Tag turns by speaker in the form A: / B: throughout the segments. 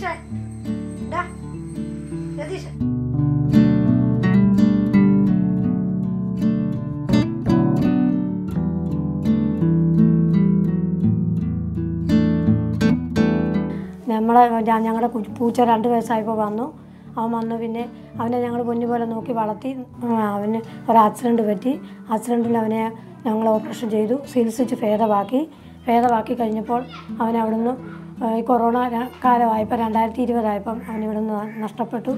A: രതീഷേ ഡാ, രതീഷേ നമ്മളെ ഞ- ഞങ്ങളുടെ കു- പൂച്ച രണ്ട് വയസ്സായപ്പോൾ വന്നു അവൻ വന്നു പിന്നെ അവനെ ഞങ്ങൾ പൊന്നു പോലെ നോക്കി വളർത്തി ആ, അവന് ഒരു ആക്സിഡൻറ്റ് പറ്റി ആക്സിഡൻറ്റിൽ അവനെ ഞങ്ങൾ ഓപ്പറേഷൻ ചെയ്തു ചികിത്സിച്ച് ഭേദമാക്കി ഭേദമാക്കി കഴിഞ്ഞപ്പോൾ അവൻ അവിടുന്ന് ആ, ഈ കൊറോണ ര- കാലമായപ്പോൾ രണ്ടായിരത്തി ഇരുപതായപ്പം അവൻ ഇവിടുന്ന് നഷ്ടപ്പെട്ടു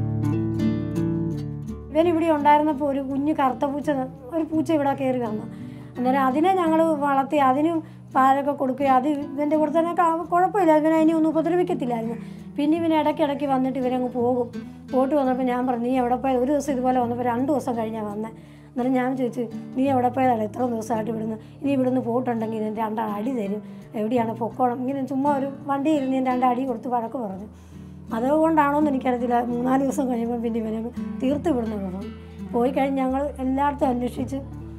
A: ഇവൻ ഇവിടെ ഉണ്ടായിരുന്നപ്പോൾ ഒരു കുഞ്ഞ് കറുത്ത പൂച്ച ഒരു പൂച്ച ഇവിടെ കയറി വന്നു അന്നേരം അതിനെ ഞങ്ങൾ വളർത്തി അതിനും പാലൊക്കെ കൊടുക്കുകയും അത് ഇവൻ്റെ കൂടെ തന്നെ ക- കുഴപ്പമില്ല ഇവനെ അതിനെ ഒന്നും ഉപദ്രവിക്കത്തില്ലായിരുന്നു പിന്നെ ഇവൻ ഇടയ്ക്കിടയ്ക്ക് വന്നിട്ട് ഇവരങ്ങ് പോകും പോയിട്ട് വന്നപ്പോൾ ഞാൻ പറഞ്ഞു നീ എവിടെ പോയത് ഒരു ദിവസം ഇതുപോലെ വന്നപ്പോൾ രണ്ട് ദിവസം കഴിഞ്ഞാൽ വന്നത് അന്നേരം ഞാൻ ചോദിച്ചു നീ എവിടെ പോയതാണ് ഇത്ര ദിവസമായിട്ട് ഇവിടുന്ന് ഇനി ഇവിടുന്ന് പോയിട്ടുണ്ടെങ്കിൽ ഇതിന് രണ്ടാൾ അടി തരും എവിടെയാണ് പൊക്കോണം ഇങ്ങനെ ചുമ്മാ ഒരു വണ്ടി ഇരുന്ന് ഞാൻ രണ്ട് അടി കൊടുത്ത് വഴക്ക് പറഞ്ഞു അതുകൊണ്ടാണോ എന്ന് എനിക്കറിയത്തില്ല മൂന്നാല് ദിവസം കഴിയുമ്പോൾ പിന്നെ ഇവനെ തീർത്ത് വിടുന്ന പോകും പോയി കഴിഞ്ഞ് ഞങ്ങൾ എല്ലായിടത്തും അന്വേഷിച്ച്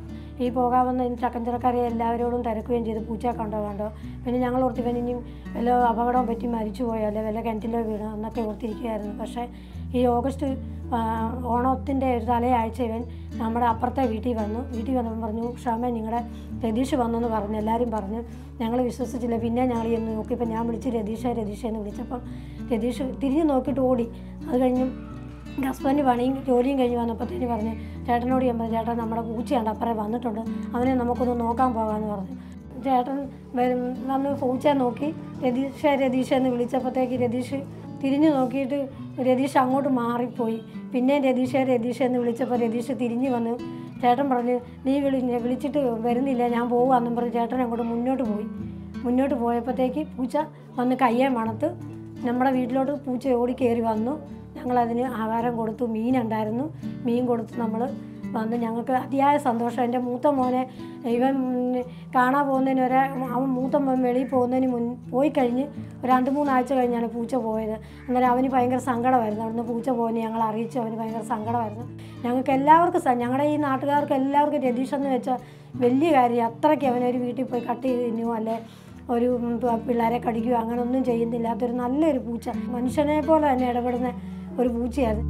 A: ഈ പോകാവുന്ന ചക്കഞ്ചിറക്കാരെ എല്ലാവരോടും തിരക്കുകയും ചെയ്ത് പൂച്ച കണ്ടോ കണ്ടോ പിന്നെ ഞങ്ങൾ ഓർത്ത് ഇവൻ ഇനിയും വല്ല അപകടം പറ്റി മരിച്ചു പോയോ അല്ലെ വല്ല കിണറ്റിലോ വീണോ എന്നൊക്കെ ഓർത്തിരിക്കുകയായിരുന്നു പക്ഷേ ഈ ഓഗസ്റ്റ് ആ, ഓണത്തിൻ്റെ ഒരു തലയാഴ്ച ഇവൻ നമ്മുടെ അപ്പുറത്തെ വീട്ടിൽ വന്നു വീട്ടിൽ വന്നപ്പോൾ പറഞ്ഞു ക്ഷമ നിങ്ങളുടെ രതീഷ് വന്നെന്ന് പറഞ്ഞു എല്ലാവരും പറഞ്ഞു ഞങ്ങൾ വിശ്വസിച്ചില്ല പിന്നെ ഞങ്ങൾ ചെന്ന് നോക്കിയപ്പോൾ ഞാൻ വിളിച്ച് രതീഷ രതീഷ എന്ന് വിളിച്ചപ്പം രതീഷ് തിരിഞ്ഞ് നോക്കിയിട്ട് ഓടി അത് കഴിഞ്ഞ് എൻ്റെ ഹസ്ബൻഡ് പണിയും ജോലിയും കഴിഞ്ഞ് വന്നപ്പോഴത്തേന് പറഞ്ഞു ചേട്ടനോട് ഞാൻ പറഞ്ഞു ചേട്ടൻ നമ്മുടെ പൂച്ചയുണ്ട് അപ്പുറം വന്നിട്ടുണ്ട് അവനെ നമുക്കൊന്ന് നോക്കാൻ പോകാമെന്ന് പറഞ്ഞു ചേട്ടൻ വരും വന്ന് പൂച്ചയെ നോക്കി രതീഷ രതീഷ എന്ന് വിളിച്ചപ്പോഴത്തേക്ക് രതീഷ് തിരിഞ്ഞു നോക്കിയിട്ട് രതീഷ് അങ്ങോട്ട് മാറിപ്പോയി പിന്നെ രതീഷ രതീഷ എന്ന് വിളിച്ചപ്പോൾ രതീഷ് തിരിഞ്ഞു വന്ന് ചേട്ടൻ പറഞ്ഞു നീ വിളി വിളിച്ചിട്ട് വരുന്നില്ല ഞാൻ പോവാന്നും പറഞ്ഞ് ചേട്ടൻ അങ്ങോട്ട് മുന്നോട്ട് പോയി മുന്നോട്ട് പോയപ്പോഴത്തേക്ക് പൂച്ച വന്ന് കയ്യെ മണത്ത് നമ്മുടെ വീട്ടിലോട്ട് പൂച്ച ഓടി കയറി വന്നു ഞങ്ങളതിന് ആഹാരം കൊടുത്തു മീനുണ്ടായിരുന്നു മീൻ കൊടുത്ത് നമ്മൾ വന്ന് ഞങ്ങൾക്ക് അതിയായ സന്തോഷം എൻ്റെ മൂത്ത മോനെ ഇവൻ ഉം, കാണാൻ പോകുന്നതിന് ഒരേ അവൻ മൂത്ത മോൻ വെളിയിൽ പോകുന്നതിന് മുൻ പോയി കഴിഞ്ഞ് ഒരു രണ്ട് മൂന്നാഴ്ച കഴിഞ്ഞാണ് പൂച്ച പോയത് അന്നേരം അവന് ഭയങ്കര സങ്കടമായിരുന്നു അവിടുന്ന് പൂച്ച പോകുന്നത് ഞങ്ങൾ അറിയിച്ചു അവന് ഭയങ്കര സങ്കടമായിരുന്നു ഞങ്ങൾക്ക് എല്ലാവർക്കും സ- ഞങ്ങളുടെ ഈ നാട്ടുകാർക്ക് എല്ലാവർക്കും രതീഷ് എന്ന് വെച്ചാൽ വലിയ കാര്യം അത്രയ്ക്ക് അവനൊരു വീട്ടിൽ പോയി കട്ട് ചെയ്ത് തിന്നുവോ അല്ലെ ഒരു ഉം, പ- പിള്ളേരെ കടിക്കുകയോ അങ്ങനെ ഒന്നും ചെയ്യുന്നില്ലാത്തൊരു നല്ലൊരു പൂച്ച മനുഷ്യനെ പോലെ തന്നെ ഇടപെടുന്ന ഒരു പൂച്ചയായിരുന്നു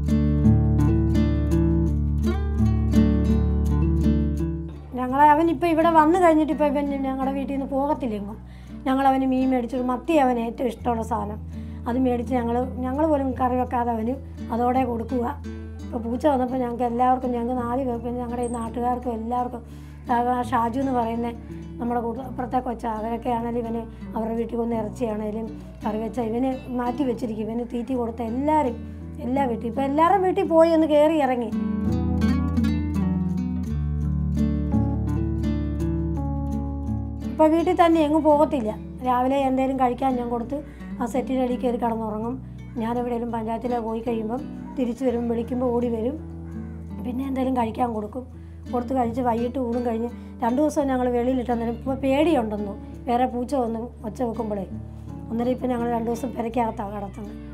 A: ഞങ്ങളെ അവൻ ഇപ്പോൾ ഇവിടെ വന്നു കഴിഞ്ഞിട്ട് ഇപ്പോൾ ഇവൻ ഞങ്ങളുടെ വീട്ടിൽ നിന്ന് പോകത്തില്ലെങ്കും ഞങ്ങൾ അവന് മീൻ മേടിച്ചൊരു മത്തി അവന് ഏറ്റവും ഇഷ്ടമുള്ള സാധനം അത് മേടിച്ച് ഞങ്ങൾ ഞങ്ങൾ പോലും കറി വെക്കാതെ അവന് അതോടെ കൊടുക്കുക ഇപ്പോൾ പൂച്ച വന്നപ്പോൾ ഞങ്ങൾക്ക് എല്ലാവർക്കും ഞങ്ങൾക്ക് നാല് പേർക്കും ഞങ്ങളുടെ ഈ നാട്ടുകാർക്കും എല്ലാവർക്കും ആ ഷാജു എന്ന് പറയുന്ന നമ്മുടെ കൂട്ട അപ്പുറത്തെ കൊച്ച അവരൊക്കെ ആണെങ്കിലും ഇവന് അവരുടെ വീട്ടിൽ കൊന്ന് ഇറച്ചിയാണേലും കറി വെച്ച ഇവന് മാറ്റി വെച്ചിരിക്കും ഇവന് തീറ്റി കൊടുത്ത എല്ലാവരും എല്ലാ വീട്ടിൽ ഇപ്പോൾ എല്ലാവരും വീട്ടിൽ പോയി ഒന്ന് കയറി ഇറങ്ങി ഇപ്പോൾ വീട്ടിൽ തന്നെ എങ്ങും പോകത്തില്ല രാവിലെ എന്തെങ്കിലും കഴിക്കാൻ ഞാൻ കൊടുത്ത് ആ സെറ്റിൻ്റെ അടിയിൽ കയറി കിടന്നുറങ്ങും ഞാൻ എവിടെയെങ്കിലും പഞ്ചായത്തിൽ പോയി കഴിയുമ്പം തിരിച്ച് വരും വിളിക്കുമ്പോൾ ഓടി വരും പിന്നെ എന്തെങ്കിലും കഴിക്കാൻ കൊടുക്കും കൊടുത്ത് കഴിച്ച് വൈകിട്ട് ഊണും കഴിഞ്ഞ് രണ്ട് ദിവസം ഞങ്ങൾ വെളിയിലിട്ടെന്നേരം ഇപ്പോൾ പേടിയുണ്ടെന്നു വേറെ പൂച്ച വന്ന് ഒച്ച വെക്കുമ്പോഴേ അന്നേരം ഇപ്പം ഞങ്ങൾ രണ്ട് ദിവസം പെരയ്ക്കകത്താണ് കിടത്തുന്നത്